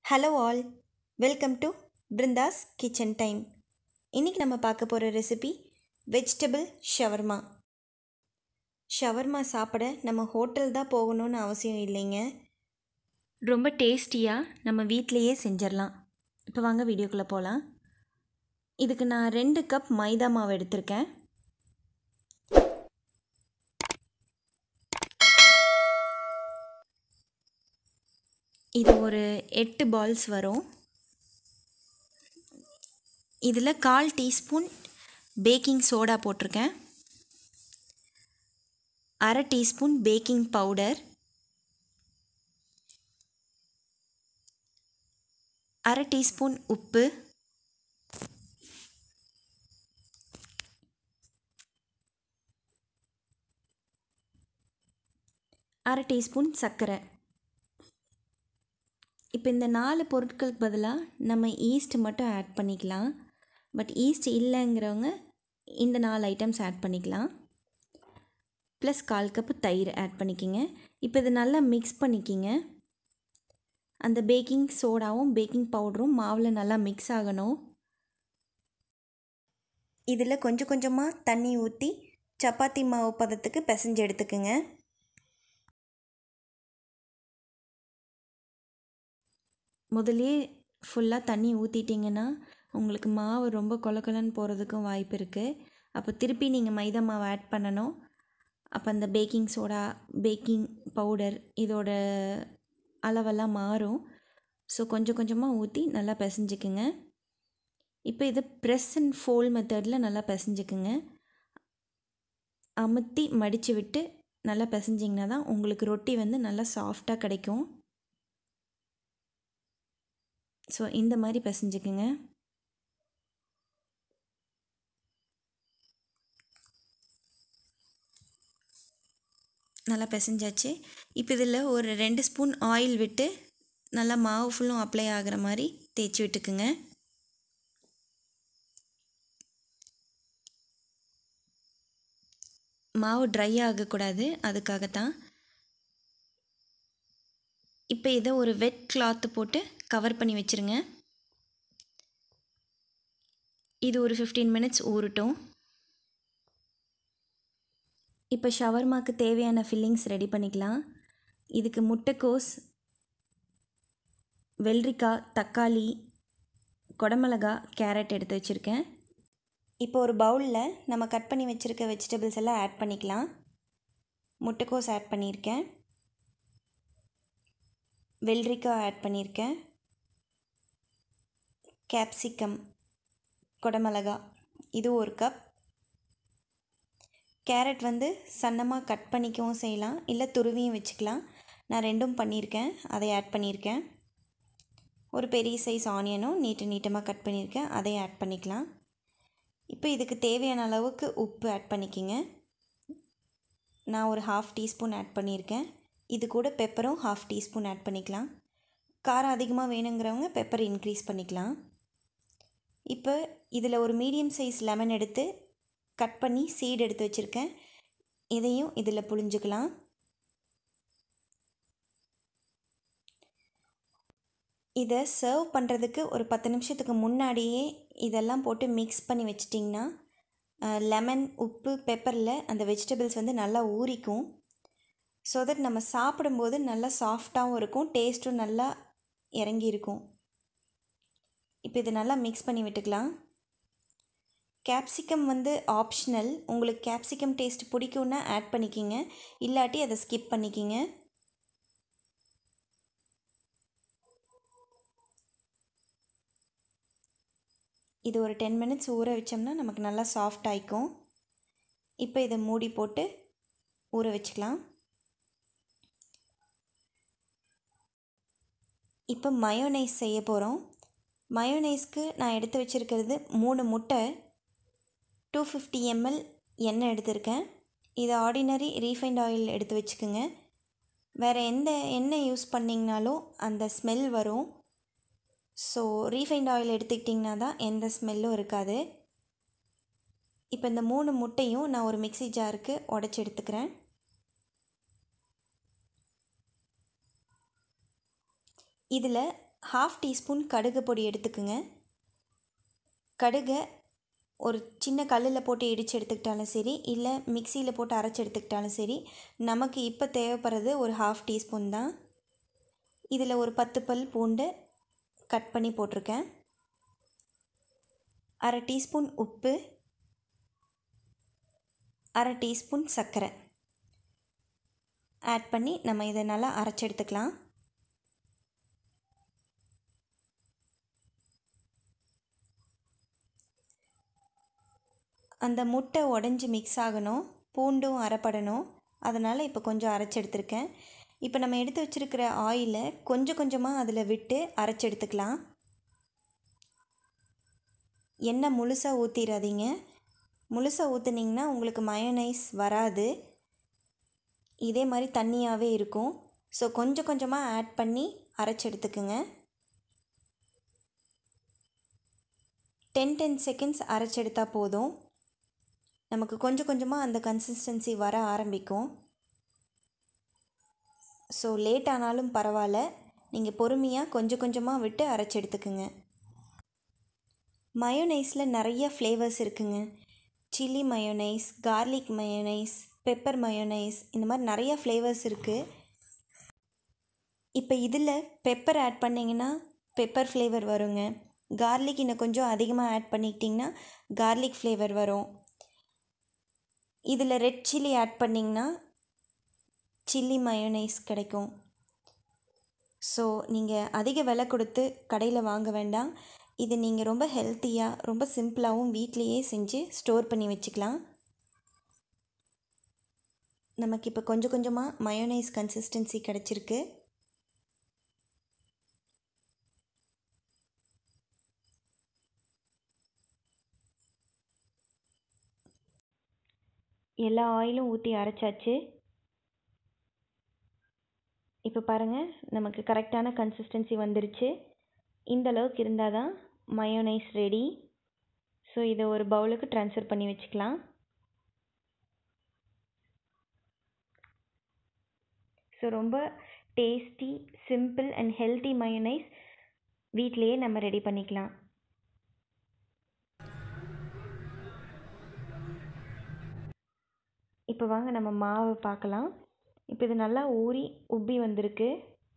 hello all welcome to Brinda's kitchen time இன்றைக்கி நம்ம பார்க்க போகிற ரெசிபி வெஜிடபிள் ஷவர்மா ஷவர்மா சாப்பிட நம்ம ஹோட்டல் தான் போகணும்னு அவசியம் இல்லைங்க ரொம்ப டேஸ்டியாக நம்ம வீட்டிலையே செஞ்சிடலாம் இப்போ வாங்க வீடியோக்குள்ளே போகலாம் இதுக்கு நான் ரெண்டு கப் மைதா மாவு எடுத்திருக்கேன் இது ஒரு எட்டு பால்ஸ் வரும் இதில் கால் டீஸ்பூன் பேக்கிங் சோடா போட்டிருக்கேன் அரை டீஸ்பூன் பேக்கிங் பவுடர் அரை டீஸ்பூன் உப்பு அரை டீஸ்பூன் சர்க்கரை இப்போ இந்த நாலு பொருட்களுக்கு பதிலாக நம்ம ஈஸ்ட் மட்டும் ஆட் பண்ணிக்கலாம் பட் ஈஸ்ட் இல்லைங்கிறவங்க இந்த நாலு ஐட்டம்ஸ் ஆட் பண்ணிக்கலாம் ப்ளஸ் கால் கப்பு தயிர் ஆட் பண்ணிக்கிங்க இப்போ இது நல்லா மிக்ஸ் பண்ணிக்கிங்க அந்த பேக்கிங் சோடாவும் பேக்கிங் பவுடரும் மாவில் நல்லா மிக்ஸ் ஆகணும் இதில் கொஞ்சம் கொஞ்சமாக தண்ணி ஊற்றி சப்பாத்தி மாவு பதத்துக்கு பிசைஞ்சு எடுத்துக்குங்க முதலே ஃபுல்லாக தண்ணி ஊற்றிட்டிங்கன்னா உங்களுக்கு மாவு ரொம்ப கொலக்கொலன்னு போகிறதுக்கும் வாய்ப்பு இருக்குது அப்போ திருப்பி நீங்கள் மைதா மாவு ஆட் பண்ணணும் அப்போ அந்த பேக்கிங் சோடா பேக்கிங் பவுடர் இதோட அளவெல்லாம் மாறும் ஸோ கொஞ்சம் கொஞ்சமாக ஊற்றி நல்லா பிசைஞ்சிக்குங்க இப்போ இது ப்ரெஸ் அண்ட் ஃபோல் மெத்தடில் நல்லா பிசைஞ்சிக்குங்க அமுத்தி மடித்து விட்டு நல்லா பிசைஞ்சிங்கன்னா தான் உங்களுக்கு ரொட்டி வந்து நல்லா சாஃப்டாக கிடைக்கும் ஸோ இந்த மாதிரி பிசைஞ்சுக்குங்க நல்லா பிசைஞ்சாச்சு இப்போ இதில் ஒரு ரெண்டு ஸ்பூன் ஆயில் விட்டு நல்லா மாவு ஃபுல்லும் அப்ளை ஆகிற மாதிரி தேய்ச்சி விட்டுக்குங்க மாவு ட்ரை ஆகக்கூடாது அதுக்காகத்தான் இப்போ இதை ஒரு வெட் கிளாத்து போட்டு கவர் பண்ணி வச்சுருங்க இது ஒரு ஃபிஃப்டீன் மினிட்ஸ் ஊறட்டும் இப்போ ஷவர்மாக்கு தேவையான ஃபில்லிங்ஸ் ரெடி பண்ணிக்கலாம் இதுக்கு முட்டைக்கோஸ் வெள்ளரிக்காய் தக்காளி குடமிளகா கேரட் எடுத்து வச்சுருக்கேன் இப்போ ஒரு பவுலில் நம்ம கட் பண்ணி வச்சுருக்க வெஜிடபிள்ஸ் எல்லாம் ஆட் பண்ணிக்கலாம் முட்டைக்கோஸ் ஆட் பண்ணியிருக்கேன் வெள்ளரிக்காய் ஆட் பண்ணியிருக்கேன் கேப்சிகம் குடமிளகா இது ஒரு கப் கேரட் வந்து சன்னமாக கட் பண்ணிக்கவும் செய்யலாம் இல்லை துருவியும் வச்சுக்கலாம் நான் ரெண்டும் பண்ணியிருக்கேன் அதை ஆட் பண்ணியிருக்கேன் ஒரு பெரிய சைஸ் ஆனியனும் நீட்டு நீட்டமாக கட் பண்ணியிருக்கேன் அதை ஆட் பண்ணிக்கலாம் இப்போ இதுக்கு தேவையான அளவுக்கு உப்பு ஆட் பண்ணிக்கிங்க நான் ஒரு ஹாஃப் டீஸ்பூன் ஆட் பண்ணியிருக்கேன் இது கூட பெப்பரும் ஹாஃப் டீஸ்பூன் ஆட் பண்ணிக்கலாம் காரம் அதிகமாக வேணுங்கிறவங்க பெப்பர் இன்க்ரீஸ் பண்ணிக்கலாம் இப்போ இதில் ஒரு மீடியம் சைஸ் லெமன் எடுத்து கட் பண்ணி சீடு எடுத்து வச்சுருக்கேன் இதையும் இதில் புழிஞ்சுக்கலாம் இதை சர்வ் பண்ணுறதுக்கு ஒரு பத்து நிமிஷத்துக்கு முன்னாடியே இதெல்லாம் போட்டு மிக்ஸ் பண்ணி வச்சிட்டிங்கன்னா லெமன் உப்பு பெப்பரில் அந்த வெஜிடபிள்ஸ் வந்து நல்லா ஊறிக்கும் ஸோ தட் நம்ம சாப்பிடும்போது நல்லா சாஃப்டாகவும் இருக்கும் டேஸ்ட்டும் நல்லா இறங்கி இருக்கும் இப்போ இது நல்லா மிக்ஸ் பண்ணி விட்டுக்கலாம் கேப்சிகம் வந்து ஆப்ஷனல் உங்களுக்கு கேப்சிகம் டேஸ்ட் பிடிக்கும்னா ஆட் பண்ணிக்கிங்க இல்லாட்டி அதை ஸ்கிப் பண்ணிக்கிங்க இது ஒரு டென் மினிட்ஸ் ஊற வச்சோம்னா நமக்கு நல்லா சாஃப்ட் ஆகிக்கும் இப்போ இதை மூடி போட்டு ஊற வச்சுக்கலாம் இப்போ மயோனைஸ் செய்ய போகிறோம் மயோனைஸ்க்கு நான் எடுத்து வச்சுருக்கிறது மூணு முட்டை டூ ஃபிஃப்டி எம்எல் எண்ணெய் எடுத்திருக்கேன் இது ஆர்டினரி ரீஃபைண்ட் ஆயில் எடுத்து வச்சுக்கோங்க வேறு எந்த எண்ணெய் யூஸ் பண்ணிங்கனாலும் அந்த ஸ்மெல் வரும் ஸோ ரீஃபைண்ட் ஆயில் எடுத்துக்கிட்டிங்கன்னா தான் எந்த ஸ்மெல்லும் இருக்காது இப்போ இந்த மூணு முட்டையும் நான் ஒரு மிக்சி ஜாருக்கு உடச்சி எடுத்துக்கிறேன் இதில் ஹாஃப் டீஸ்பூன் கடுகு பொடி எடுத்துக்குங்க கடுகை ஒரு சின்ன கல்லில் போட்டு இடித்து எடுத்துக்கிட்டாலும் சரி இல்லை மிக்சியில் போட்டு அரைச்சி எடுத்துக்கிட்டாலும் சரி நமக்கு இப்போ தேவைப்படுறது ஒரு ஹாஃப் டீஸ்பூன் தான் இதில் ஒரு பத்து பல் பூண்டு கட் பண்ணி போட்டிருக்கேன் அரை டீஸ்பூன் உப்பு அரை டீஸ்பூன் சர்க்கரை ஆட் பண்ணி நம்ம இதை நல்லா அரைச்சி எடுத்துக்கலாம் அந்த முட்டை உடஞ்சி மிக்ஸ் ஆகணும் பூண்டும் அரைப்படணும் அதனால் இப்போ கொஞ்சம் அரைச்சி எடுத்திருக்கேன் இப்போ நம்ம எடுத்து வச்சுருக்கிற ஆயிலை கொஞ்சம் கொஞ்சமாக அதில் விட்டு அரைச்சி எடுத்துக்கலாம் எண்ணெய் முழுசாக ஊற்றிடாதீங்க முழுசாக ஊற்றுனீங்கன்னா உங்களுக்கு மயோனைஸ் வராது இதே மாதிரி தண்ணியாகவே இருக்கும் ஸோ கொஞ்சம் கொஞ்சமாக ஆட் பண்ணி அரைச்சி எடுத்துக்குங்க டென் டென் செகண்ட்ஸ் அரைச்சி எடுத்தால் போதும் நமக்கு கொஞ்சம் கொஞ்சமாக அந்த கன்சிஸ்டன்சி வர ஆரம்பிக்கும் ஸோ லேட் ஆனாலும் பரவாயில்ல நீங்கள் பொறுமையாக கொஞ்சம் கொஞ்சமாக விட்டு அரைச்சி எடுத்துக்குங்க மயோனைஸில் நிறைய ஃப்ளேவர்ஸ் இருக்குங்க chilli mayonnaise garlic mayonnaise pepper mayonnaise இந்த மாதிரி நிறைய ஃப்ளேவர்ஸ் இருக்குது இப்போ இதில் பெப்பர் ஆட் பண்ணிங்கன்னா பெப்பர் ஃப்ளேவர் வருங்க கார்லிக் இன்னும் கொஞ்சம் அதிகமாக ஆட் பண்ணிக்கிட்டிங்கன்னா கார்லிக் ஃப்ளேவர் வரும் இதில் ரெட் சில்லி ஆட் பண்ணிங்கன்னா சில்லி மயோனைஸ் கிடைக்கும் ஸோ நீங்கள் அதிக விலை கொடுத்து கடையில் வாங்க வேண்டாம் இது நீங்கள் ரொம்ப ஹெல்த்தியாக ரொம்ப சிம்பிளாகவும் வீட்லேயே செஞ்சு ஸ்டோர் பண்ணி வச்சுக்கலாம் நமக்கு இப்போ கொஞ்சம் கொஞ்சமாக மயோனைஸ் கன்சிஸ்டன்சி கிடச்சிருக்கு எல்லா ஆயிலும் ஊற்றி அரைச்சாச்சு இப்போ பாருங்கள் நமக்கு கரெக்டான கன்சிஸ்டன்சி வந்துருச்சு இந்த அளவுக்கு இருந்தால் தான் மயோனைஸ் ரெடி ஸோ இதை ஒரு பவுலுக்கு ட்ரான்ஸ்ஃபர் பண்ணி வச்சுக்கலாம் ஸோ ரொம்ப tasty simple and healthy mayonnaise வீட்லேயே நம்ம ரெடி பண்ணிக்கலாம் இப்போ வாங்க நம்ம மாவு பார்க்கலாம் இப்போ இது நல்லா ஊறி உப்பி வந்திருக்கு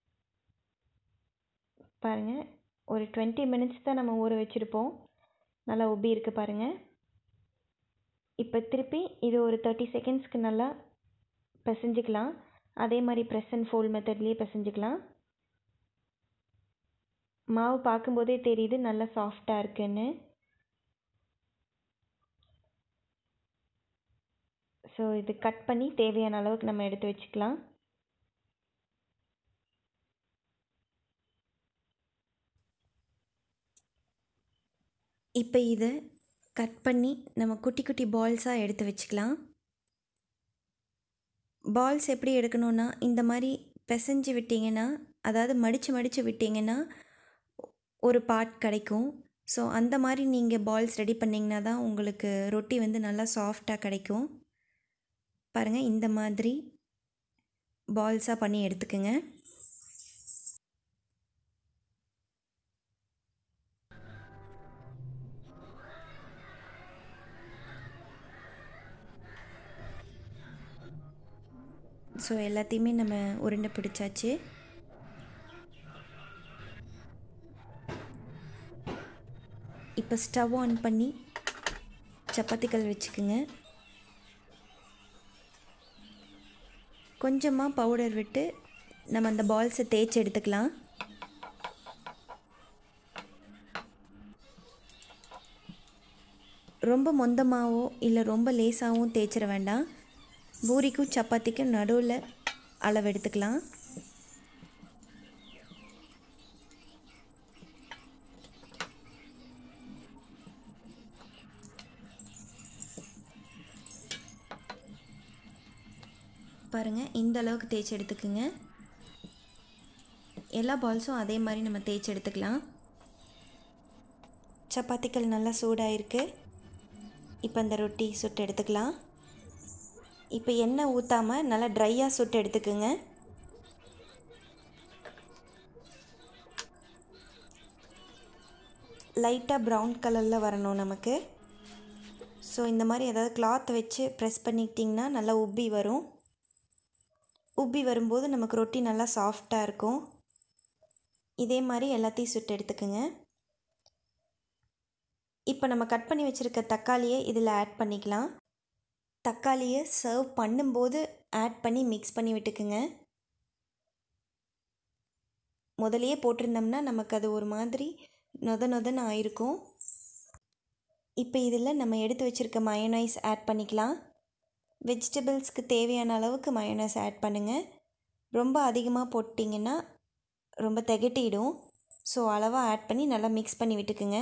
பாருங்கள் ஒரு டுவெண்ட்டி மினிட்ஸ் தான் நம்ம ஊற வச்சுருப்போம் நல்லா உப்பி இருக்கு பாருங்கள் இப்போ திருப்பி இது ஒரு தேர்ட்டி செகண்ட்ஸ்க்கு நல்லா பிசைஞ்சிக்கலாம் அதே மாதிரி ப்ரெஸ் அண்ட் ஃபோல்ட் மெத்தட்லேயே பிசைஞ்சிக்கலாம் மாவு பார்க்கும்போதே தெரியுது நல்லா சாஃப்டாக இருக்குன்னு ஸோ இது கட் பண்ணி தேவையான அளவுக்கு நம்ம எடுத்து வச்சுக்கலாம் இப்போ இதை கட் பண்ணி நம்ம குட்டி குட்டி பால்ஸாக எடுத்து வச்சுக்கலாம் பால்ஸ் எப்படி எடுக்கணும்னா இந்த மாதிரி பிசைஞ்சு விட்டிங்கன்னா அதாவது மடித்து மடித்து விட்டிங்கன்னா ஒரு பார்ட் கிடைக்கும் ஸோ அந்த மாதிரி நீங்கள் பால்ஸ் ரெடி பண்ணிங்கன்னா தான் உங்களுக்கு ரொட்டி வந்து நல்லா சாஃப்டாக கிடைக்கும் பாருங்கள் இந்த மாதிரி பால்ஸாக பண்ணி எடுத்துக்கோங்க ஸோ எல்லாத்தையுமே நம்ம உருண்டை பிடிச்சாச்சு இப்போ ஸ்டவ் ஆன் பண்ணி சப்பாத்திக்கல் வச்சுக்கோங்க கொஞ்சமாக பவுடர் விட்டு நம்ம அந்த பால்ஸை தேய்ச்சி எடுத்துக்கலாம் ரொம்ப மொந்தமாகவோ இல்லை ரொம்ப லேசாகவும் தேய்ச்சிட வேண்டாம் பூரிக்கும் சப்பாத்திக்கும் நடுவில் அளவு எடுத்துக்கலாம் பாருங்கள் இந்த அளவுக்கு தேய்ச்சி எடுத்துக்குங்க எல்லா பால்ஸும் அதே மாதிரி நம்ம தேய்ச்சி எடுத்துக்கலாம் சப்பாத்திகள் நல்லா சூடாயிருக்கு இப்போ இந்த ரொட்டி சுட்டு எடுத்துக்கலாம் இப்போ எண்ணெய் ஊற்றாமல் நல்லா ட்ரையாக சுட்டு எடுத்துக்குங்க லைட்டாக ப்ரௌன் கலரில் வரணும் நமக்கு ஸோ இந்த மாதிரி ஏதாவது கிளாத் வச்சு ப்ரெஸ் பண்ணிக்கிட்டிங்கன்னா நல்லா உப்பி வரும் உப்பி வரும்போது நமக்கு ரொட்டி நல்லா சாஃப்டாக இருக்கும் இதே மாதிரி எல்லாத்தையும் சுட்டு எடுத்துக்கோங்க இப்போ நம்ம கட் பண்ணி வச்சுருக்க தக்காளியை இதில் ஆட் பண்ணிக்கலாம் தக்காளியை சர்வ் பண்ணும்போது ஆட் பண்ணி மிக்ஸ் பண்ணி விட்டுக்குங்க முதலையே போட்டிருந்தோம்னா நமக்கு அது ஒரு மாதிரி நொத நொதன்னு ஆயிருக்கும் இப்போ இதில் நம்ம எடுத்து வச்சுருக்க மயோனைஸ் ஆட் பண்ணிக்கலாம் வெஜிடபிள்ஸ்க்கு தேவையான அளவுக்கு மயோனைஸ் ஆட் பண்ணுங்கள் ரொம்ப அதிகமாக போட்டிங்கன்னா ரொம்ப திகட்டிடும் ஸோ அளவாக ஆட் பண்ணி நல்லா மிக்ஸ் பண்ணி விட்டுக்குங்க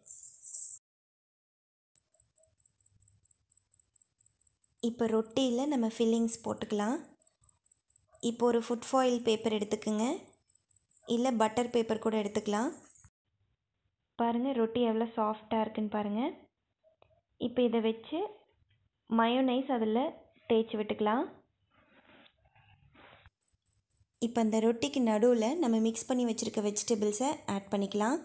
இப்போ ரொட்டியில் நம்ம ஃபில்லிங்ஸ் போட்டுக்கலாம் இப்போ ஒரு ஃபுட் ஃபாயில் பேப்பர் எடுத்துக்கோங்க இல்லை பட்டர் பேப்பர் கூட எடுத்துக்கலாம் பாருங்கள் ரொட்டி எவ்வளோ சாஃப்டாக இருக்குன்னு பாருங்கள் இப்போ இதை வச்சு மயோனைஸ் அதில் தேய்ச்சி விட்டுக்கலாம் இப்போ அந்த ரொட்டிக்கு நடுவில் நம்ம மிக்ஸ் பண்ணி வச்சுருக்க வெஜிடபிள்ஸை ஆட் பண்ணிக்கலாம்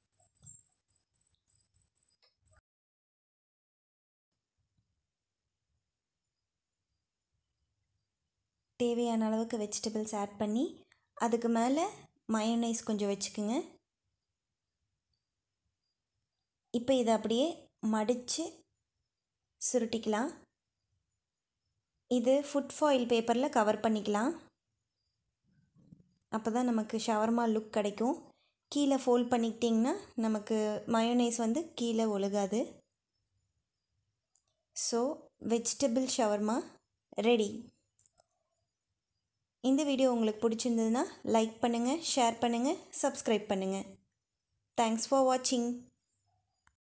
தேவையான அளவுக்கு வெஜிடபிள்ஸ் ஆட் பண்ணி அதுக்கு மேலே மயோனைஸ் கொஞ்சம் வச்சுக்குங்க இப்போ இதை அப்படியே மடித்து சுருட்டிக்கலாம் இது ஃபுட் ஃபாயில் பேப்பரில் கவர் பண்ணிக்கலாம் அப்போ தான் நமக்கு ஷவர்மா லுக் கிடைக்கும் கீழே ஃபோல்ட் பண்ணிக்கிட்டிங்கன்னா நமக்கு மயோனைஸ் வந்து கீழே ஒழுகாது ஸோ வெஜிடபிள் ஷவர்மா ரெடி இந்த வீடியோ உங்களுக்கு பிடிச்சிருந்ததுன்னா லைக் பண்ணுங்கள் ஷேர் பண்ணுங்கள் சப்ஸ்கிரைப் பண்ணுங்கள் தேங்க்ஸ் ஃபார் வாட்சிங்